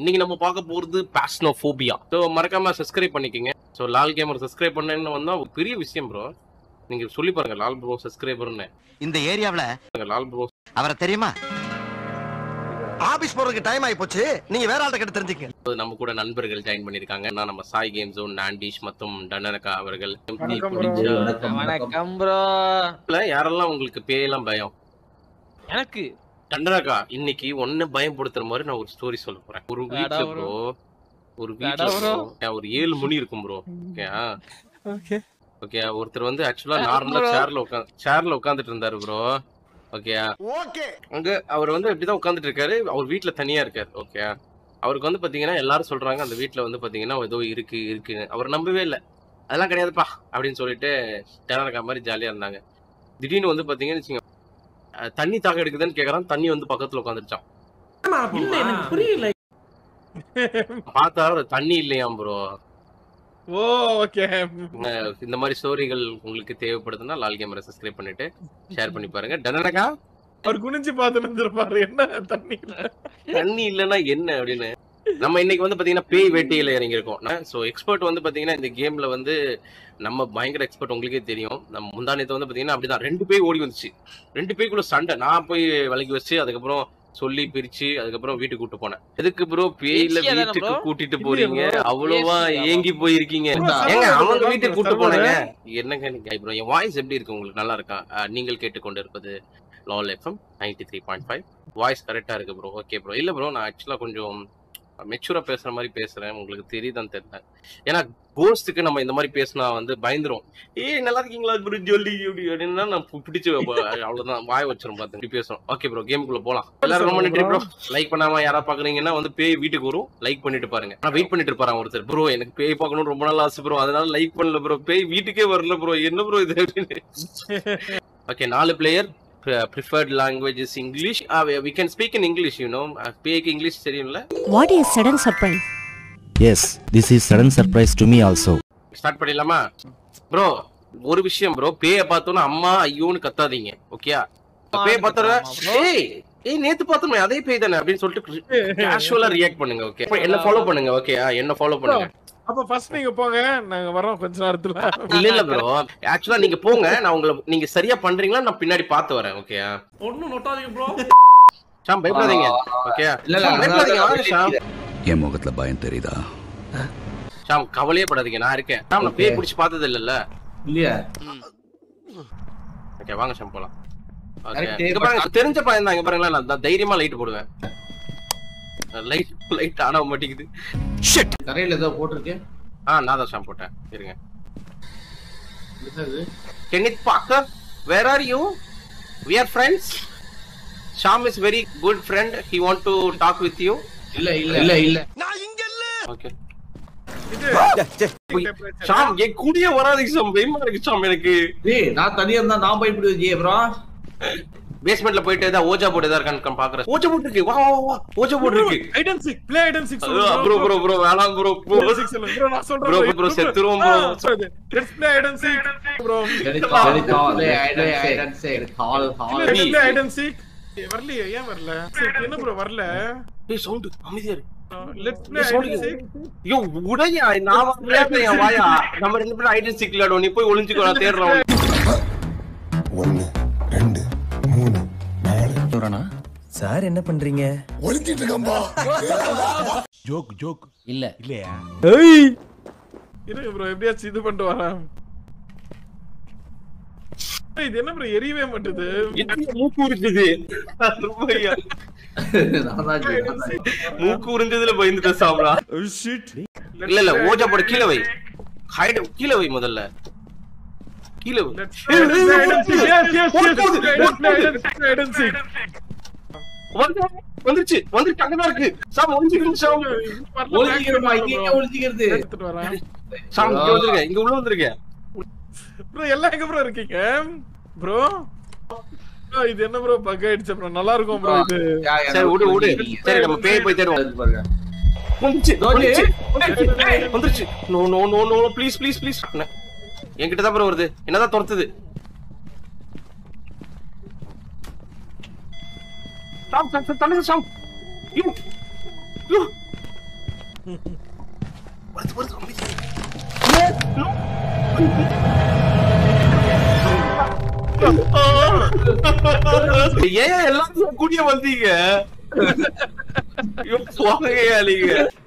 இன்னைக்கு நம்ம பார்க்க போறது பேஸ்னோஃபோபியா ஸோ மறக்காம சப்ஸ்கிரைப் பண்ணிக்கோங்க ஸோ லால் கேமர் சப்ஸ்கிரைப் பண்ணேன்னு வந்தா ஒரு பெரிய விஷயம் ப்ரோ நீங்க சொல்லி பாருங்க லால் ப்ரோ சப்ஸ்கிரைபர்னு இந்த ஏரியாவுல லால் ப்ரோ அவரை தெரியுமா ஆபீஸ் போறதுக்கு டைம் ஆயி போச்சு நீங்க வேற ஆள்கிட்ட கிட்ட தெரிஞ்சுக்க நம்ம கூட நண்பர்கள் ஜாயின் பண்ணிருக்காங்க நான் நம்ம சாய் கேம் ஜோன் நாண்டீஷ் மற்றும் டனனகா அவர்கள் வணக்கம் bro. பிடிச்ச- வணக்கம் வணக்கம் ப்ரோ இல்ல, யாரெல்லாம் உங்களுக்கு பேயெல்லாம் பயம் எனக்கு டண்டனகா இன்னைக்கு ஒன்னு பயப்படுத்துற மாதிரி நான் ஒரு ஸ்டோரி சொல்ல போறேன் ஒரு வீட்ல அடா ப்ரோ ஒரு அடா வீட்ல bro. bro, ஒரு ஏழு மணி இருக்கும் ப்ரோ ஓகே ஓகே ஓகே ஒருத்தர் வந்து ஆக்சுவலா அடா நார்மலா bro. சேர்ல உட்காந்து சேர்ல உட்காந்துட்டு இருந்தாரு ப்ரோ ஓகே ஓகே அங்க அவர் வந்து இப்படிதான் உட்காந்துட்டு இருக்காரு அவர் வீட்ல தனியா இருக்காரு ஓகே அவருக்கு வந்து பாத்தீங்கன்னா எல்லாரும் சொல்றாங்க அந்த வீட்ல வந்து பாத்தீங்கன்னா ஏதோ இருக்கு இருக்குன்னு அவர் நம்பவே இல்ல அதெல்லாம் கிடையாதுப்பா அப்படின்னு சொல்லிட்டு டேனரக்கா மாதிரி ஜாலியா இருந்தாங்க திடீர்னு வந்து பாத்தீங்கன்னு வச்சுங்க அஹ் தண்ணி தாக எடுக்குதுன்னு கேக்குறான் தண்ணி வந்து பக்கத்துல உட்காந்துருச்சான் இல்ல எனக்கு புரியல பார்த்தா அது தண்ணி இல்லையாம் ப்ரோ ஓ ஓகே இந்த மாதிரி ஸ்டோரிகள் உங்களுக்கு தேவைப்படுதுன்னா லால் கேமரா சப்ஸ்கிரைப் பண்ணிட்டு ஷேர் பண்ணி பாருங்க டனனக்கா அவர் குனிஞ்சு பார்த்து நின்றுப்பாரு என்ன தண்ணி இல்ல தண்ணி இல்லைன்னா என்ன அப்படின்னு நம்ம இன்னைக்கு வந்து பாத்தீங்கன்னா பேய் வேட்டையில இறங்கியிருக்கோம் சோ எக்ஸ்பர்ட் வந்து பாத்தீங்கன்னா இந்த கேம்ல வந்து நம்ம பயங்கர எக்ஸ்பர்ட் உங்களுக்கே தெரியும் நம்ம முந்தானத்தை வந்து பாத்தீங்கன்னா அப்படிதான் ரெண்டு பேய் ஓடி வந்துச்சு ரெண்டு பேய்க்குள்ள சண்டை நான் போய் விலைக்கு வச்சு அதுக்கப்புறம் சொல்லி பிரிச்சு அதுக்கப்புறம் வீட்டுக்கு கூட்டு போனேன் எதுக்கு ப்ரோ பேயில பேச்சியா தானே வீட்டுக்கு bro? கூட்டிட்டு இல்லையே போறீங்க bro. அவ்வளவா பேச்சியா? ஏங்கி போயிருக்கீங்க bro, ஏங்க server அவங்க bro, வீட்டுக்கு கூட்டு server. போனாங்க என்னங்க நீங்க ப்ரோ என் வாய்ஸ் எப்படி இருக்கு உங்களுக்கு நல்லா இருக்கா அஹ், நீங்கள் கேட்டுக்கொண்டு இருப்பது Lal FM ninety three point five voice கரெக்டா இருக்கு ப்ரோ ஓகே ப்ரோ இல்ல ப்ரோ நான் ஆக்சுவலா கொஞ்சம் மெச்சூரா பேசுற மாதிரி பேசுறேன் உங்களுக்கு தெரியுதான்னு தெரியல ஏன்னா கோஸ்ட்டுக்கு நம்ம இந்த மாதிரி பேசினா வந்து பயந்துரும் ஏய் நல்லா இருக்கீங்களா ப்ரோ ஜொல்லி அப்படி அப்படின்னா நான் பு- பிடிச்சு வைப்ப- அவ்வளவுதான் வாய் வச்சிரும் பார்த்து இப்படி பேசுறோம் ஓகே ப்ரோ கேமுக்குள்ள போலாம் எல்லாரும் ரொம்ப நன்றி ப்ரோ லைக் பண்ணாம யாரா பாக்குறீங்கன்னா வந்து பேய் வீட்டுக்கு வரும் லைக் பண்ணிட்டு பாருங்க நான் வெயிட் பண்ணிட்டு இருப்பாரு ஒருத்தர் ப்ரோ எனக்கு பேய் பார்க்கணும் ரொம்ப நாள் ஆசை ப்ரோ அதனால லைக் பண்ணல ப்ரோ பேய் வீட்டுக்கே வரல ப்ரோ என்ன ப்ரோ இது அப்படின்னு ஓகே நாலு player preferred language is English we can speak in English you know பேய்க்கு இங்கிலீஷ் தெரியும்ல What is sudden surprise? Yes, this is sudden surprise to me also. Start பண்ணிடலாமா ப்ரோ ஒரு விஷயம் ப்ரோ பேய பார்த்தோன்னா அம்மா ஐயோன்னு கத்தாதீங்க ஓகே பேய பார்த்தோன்னா ஏய் ஏய் நேத்து பார்த்தோமே அதே பேய் தானே அப்படின்னு சொல்லிட்டு கேஷுவலா ரியாக்ட் பண்ணுங்க ஓகே என்ன ஃபாலோ பண்ணுங்க ஓகே என்ன ஃபாலோ பண்ணுங்க அப்ப ஃபர்ஸ்ட் நீங்க போங்க நாங்க வரோம் கொஞ்ச நேரத்துல இல்ல இல்ல ப்ரோ ஆக்சுவலா நீங்க போங்க நான் உங்களை நீங்க சரியா பண்றீங்களா நான் பின்னாடி பார்த்து வரேன் ஓகே ஒண்ணும் நொட்டாதீங்க ப்ரோ ஷாம் பயப்படாதீங்க ஓகே இல்ல, இல்ல, ஷாம் பயப்படாதீங்க வாங்க ஷாம் என் முகத்துல பயம் தெரியுதா ஷாம் கவலையே படாதீங்க நான் இருக்கேன் ஷாம் நான் பேய் பிடிச்சி பார்த்தது இல்லல்ல இல்லையா ஓகே வாங்க ஷாம் போலாம் ஓகே Correct. இங்க பாருங்க தெரிஞ்ச பையன் தான் இங்க பாருங்களேன் நான் த- தைரியமா லைட் போடுவேன் லைட் லைட் ஆன மாட்டேங்குது தரையில ஏதோ போட்டிருக்கு ஆ நான் தான் ஷாம் போட்டேன் இருங்க என்னது? Kenneth Parker where are you we are friends Sham is very good friend he want to talk with you இல்ல இல்ல இல்ல இல்ல ஓகே இது ஷாம் என் கூடயே வராதீங்க ஷாம் பயமா இருக்கு ஷாம் எனக்கு டேய் நான் தனியா இருந்தா நான் பயப்படுவேன் ஜி அப்புறம் பேஸ்மெண்ட்ல போயிட்டு ஏதாவது ஓஜா போர்டு ஏதாவது இருக்கான்னு பாக்குறேன் ஓஜா போர்டு இருக்கு வா வா வா ஓஜா போர்டு இருக்கு hide and seek play hide and seek bro bro bro வேணாம் ப்ரோ ப்ரோ ப்ரோ நான் சொல்றேன் Bro, bro, செத்துருவோம் bro. Let's play hide and seek bro சரி சரி call Aiden say call call let's play hide and seek வரலையே ஏன் வரல seek என்ன ப்ரோ வரல ஏய் சவுண்ட் அமைதியா இரு let's play hide and seek ஐயோ உடையா நான் விளையாடுறேன் என் வாயா நம்ம ரெண்டு பேரும் ஐடன் சிக் விளையாடுவோம் நீ போய் ஒளிஞ்சுக்கோ நான் தேடுறேன் ஒன்னு ரெண்டு மூணு நாலு சார் என்ன பண்றீங்க ஒழிச்சிட்டு இருக்கம்பா இல்ல இருங்க ப்ரோ எப்படியாச்சும் இது பண்ணிட்டு வரேன் ஏய், இது என்ன ப்ரோ எரியவே மாட்டுது என்ன மூக்கு உரிஞ்சுது ஐயா, நான் தான் ஜி, நான் தான். மூக்கு உறிஞ்சதுல பயந்துட்டேன் சாப்பிடா இல்ல இல்ல ஓஜா போட கீழே வை ஹைட் கீழே வை முதல்ல கீழே வை Let's ஏய், play ஏய், hide and seek. ஏய், Yes, yes, போடு, yes. போடு, Let's play போடு. hide and seek, hide and seek. வந்து- வந்துருச்சு வந்துருச்சு அங்கதான் இருக்கு சாம் ஒளிஞ்சுக்கணும் சாம் வரல, ஒளிஞ்சிக்கிறோமா back இங்க bro. எங்க ஒளிஞ்சிக்கிறது எடுத்துட்டு வரேன் சாம் இங்க வந்துருங்க இங்க உள்ள வந்துருங்க ப்ரோ எல்லாம் எங்க ப்ரோ இருக்கீங்க ப்ரோ இது என்ன ப்ரோ பக் ஆயிடுச்சு ப்ரோ நல்லா இருக்கும் ப்ரோ இது யா, யா, சரி விடு விடு நீங்க சரி நம்ம பேய் போய் தேடுவோம் இது பாருங்க வந்துருச்சு தோனி. வந்துருச்சு வந்துருச்சு. ஏய், வந்துருச்சு no no no no please please please என்கிட்ட தான் ப்ரோ வருது என்னதான் துரத்துது சாம் சாம் சாம் தள்ளுங்க சாம் ஐயோ ஐயோ ஏன் எல்லாரும் கூடிய வந்தீங்க ஐயோ, போங்கய்யா நீங்க